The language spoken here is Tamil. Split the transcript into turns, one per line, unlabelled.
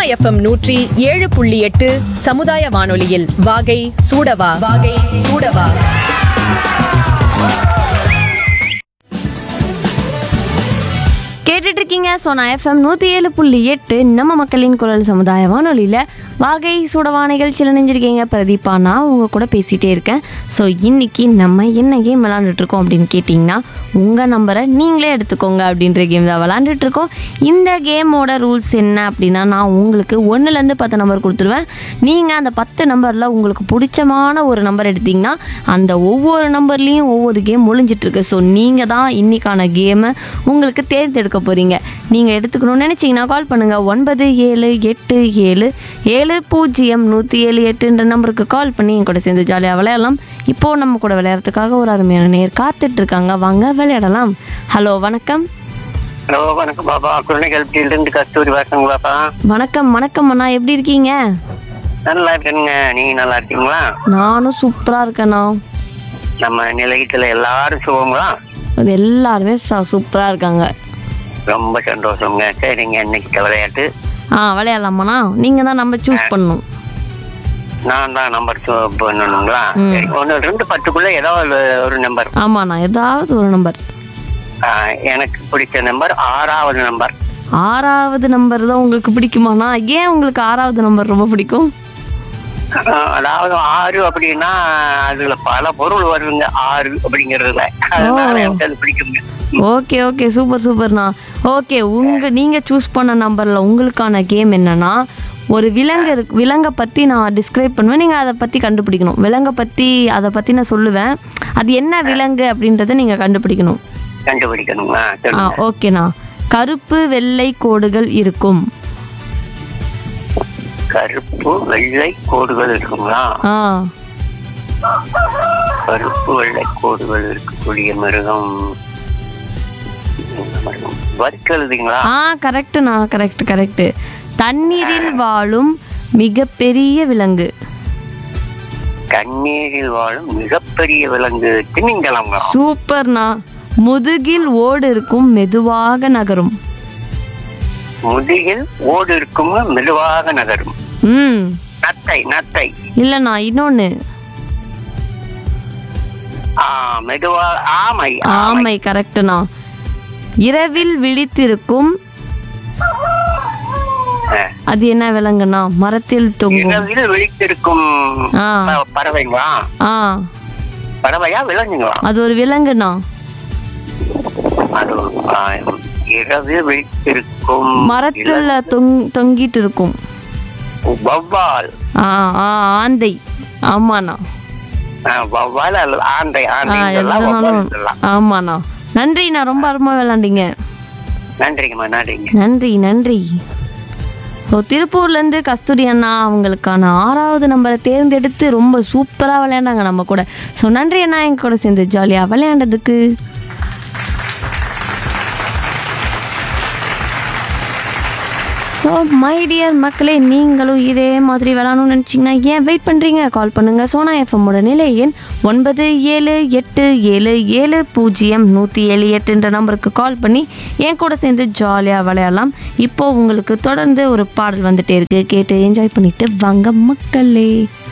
எஃப்எம் நூற்றி ஏழு புள்ளி எட்டு சமுதாய வானொலியில் வாகை சூடவா வாகை சூடவா
கேட்டுட்டு இருக்கீங்க சோனா எஃப்எம் நூற்றி ஏழு புள்ளி எட்டு நம்ம மக்களின் குரல் சமுதாய வானொலியில் வாகை சுடவா நிகழ்ச்சியில் நினைஞ்சிருக்கீங்க பிரதீபா நான் உங்கள் கூட பேசிகிட்டே இருக்கேன் ஸோ இன்னைக்கு நம்ம என்ன கேம் விளாண்டுட்டு இருக்கோம் அப்படின்னு கேட்டிங்கன்னா உங்கள் நம்பரை நீங்களே எடுத்துக்கோங்க அப்படின்ற கேம் தான் விளாண்டுட்டு இருக்கோம் இந்த கேமோட ரூல்ஸ் என்ன அப்படின்னா நான் உங்களுக்கு ஒன்றுலேருந்து பத்து நம்பர் கொடுத்துருவேன் நீங்கள் அந்த பத்து நம்பரில் உங்களுக்கு பிடிச்சமான ஒரு நம்பர் எடுத்தீங்கன்னா அந்த ஒவ்வொரு நம்பர்லேயும் ஒவ்வொரு கேம் ஒளிஞ்சிட்ருக்கு ஸோ நீங்கள் தான் இன்னைக்கான கேமை உங்களுக்கு தேர்ந்தெடுக்க போகிறீங்க நீங்கள் எடுத்துக்கணும்னு நினச்சிங்கன்னா கால் பண்ணுங்கள் ஒன்பது ஏழு எட்டு ஏழு ஏழு பூஜ்ஜியம் நூற்றி ஏழு எட்டுன்ற நம்பருக்கு கால் பண்ணி என் கூட சேர்ந்து ஜாலியாக விளையாடலாம் இப்போது நம்ம கூட விளையாடுறதுக்காக ஒரு அருமையான நேர் காத்துட்டு இருக்காங்க வாங்க விளையாடலாம் ஹலோ வணக்கம்
ஹலோ வணக்கம் பாப்பா குழந்தைகள் இருந்து கஸ்தூரி பேசுங்க பாப்பா
வணக்கம் வணக்கம் அண்ணா எப்படி இருக்கீங்க
நல்லா இருக்கேனுங்க நீங்க நல்லா இருக்கீங்களா
நானும் சூப்பராக இருக்கேண்ணா
நம்ம நிலையத்துல எல்லாரும் சுகங்களா
அது எல்லாருமே சூப்பராக இருக்காங்க
ரொம்ப சந்தோஷங்க சரிங்க இன்னைக்கு விளையாட்டு
ஆ விளையாடலாமாண்ணா நீங்கள் தான் நம்ம சூஸ் பண்ணணும்
நான் தான் நம்பர் பண்ணணுங்களா சரி ஒன்று ரெண்டு பத்துக்குள்ள ஏதாவது ஒரு நம்பர்
ஆமாண்ணா ஏதாவது ஒரு நம்பர்
எனக்கு பிடிச்ச நம்பர் ஆறாவது நம்பர்
ஆறாவது நம்பர் தான் உங்களுக்கு பிடிக்குமாண்ணா ஏன் உங்களுக்கு ஆறாவது நம்பர் ரொம்ப பிடிக்கும்
ஆஹ் அதாவது ஆறு அப்படின்னா அதுல பல பொருள் வருதுங்க ஆறு அப்படிங்கறதுல அதனால எனக்கு அது பிடிக்குங்க
ஓகே ஓகே சூப்பர் சூப்பர்ண்ணா ஓகே உங்க நீங்க சூஸ் பண்ண நம்பர்ல உங்களுக்கான கேம் என்னன்னா ஒரு விலங்கு இருக்கு விலங்கை பற்றி நான் டிஸ்கிரைப் பண்ணுவேன் நீங்கள் அதை பற்றி கண்டுபிடிக்கணும் விலங்கை பற்றி அதை பற்றி நான் சொல்லுவேன் அது என்ன விலங்கு அப்படின்றத நீங்கள் கண்டுபிடிக்கணும்
கண்டுபிடிக்கணுங்களா
ஆ
சொல்லுங்க
ஓகேண்ணா கருப்பு வெள்ளை கோடுகள் இருக்கும்
கருப்பு வெள்ளை கோடுகள் இருக்குங்களா
ஆ
கருப்பு வெள்ளை கோடுகள் இருக்கக்கூடிய மிருகம் என்ன மிருகம் வறுக்கழுதுங்களா
ஆ கரெக்டுண்ணா கரெக்ட் கரெக்டு தண்ணீரில் வாழும் மிகப்பெரிய விலங்கு
கண்ணீரில் வாழும் மிகப்பெரிய விலங்கு திமிங்கலங்களா
சூப்பர்ண்ணா முதுகில் ஓடு இருக்கும் மெதுவாக நகரும்
முதுகில் ஓடு இருக்கும் மெதுவாக நகரும்
ம்
நத்தை நத்தை
இல்லைண்ணா இன்னொன்று
ஆ மெதுவா ஆமை ஆமை
ஆமை கரெக்டுண்ணா இரவில் விழித்திருக்கும்
ஆ.
அது என்ன விலங்குண்ணா மரத்தில் தொங்கும்
இரவில் விழித்திருக்கும்
ஆ
ப- பறவைங்களா
ஆ
பறவையா விலங்குங்களா
அது ஒரு விலங்குண்ணா
அது ஆ, இரவில் விழித்திருக்கும்
மரத்தில் தொங் தொங்கிட்டு இருக்கும்
இல- வௌவால்
ஆ ஆ ஆந்தை ஆமாண்ணா
ஆ, வௌவால் அல்லது ஆந்தை
ஆ
ஆந்தை சொல்லலாம், வௌவால்
எதுனாலும்
சொல்லலாம்.
ஆமாண்ணா நன்றிண்ணா ரொம்ப அருமையாக விளாண்டீங்க
நன்றிங்கம்மா நன்றிங்க
நன்றி நன்றி ஸோ திருப்பூர்லேருந்து கஸ்தூரி அண்ணா அவங்களுக்கான ஆறாவது நம்பரை தேர்ந்தெடுத்து ரொம்ப சூப்பராக விளையாண்டாங்க நம்ம கூட ஸோ நன்றி அண்ணா எங்க கூட சேர்ந்து ஜாலியாக விளையாண்டதுக்கு ஸோ மை டியர் மக்களே நீங்களும் இதே மாதிரி விளாடணும்னு நினச்சிங்கன்னா ஏன் வெயிட் பண்ணுறீங்க கால் பண்ணுங்கள் சோனா எஃப்எம்மோட நிலை எண் ஒன்பது ஏழு எட்டு ஏழு ஏழு பூஜ்ஜியம் நூற்றி ஏழு எட்டுன்ற நம்பருக்கு கால் பண்ணி என் கூட சேர்ந்து ஜாலியாக விளையாடலாம் இப்போ உங்களுக்கு தொடர்ந்து ஒரு பாடல் வந்துட்டே இருக்கு கேட்டு என்ஜாய் பண்ணிட்டு வாங்க மக்களே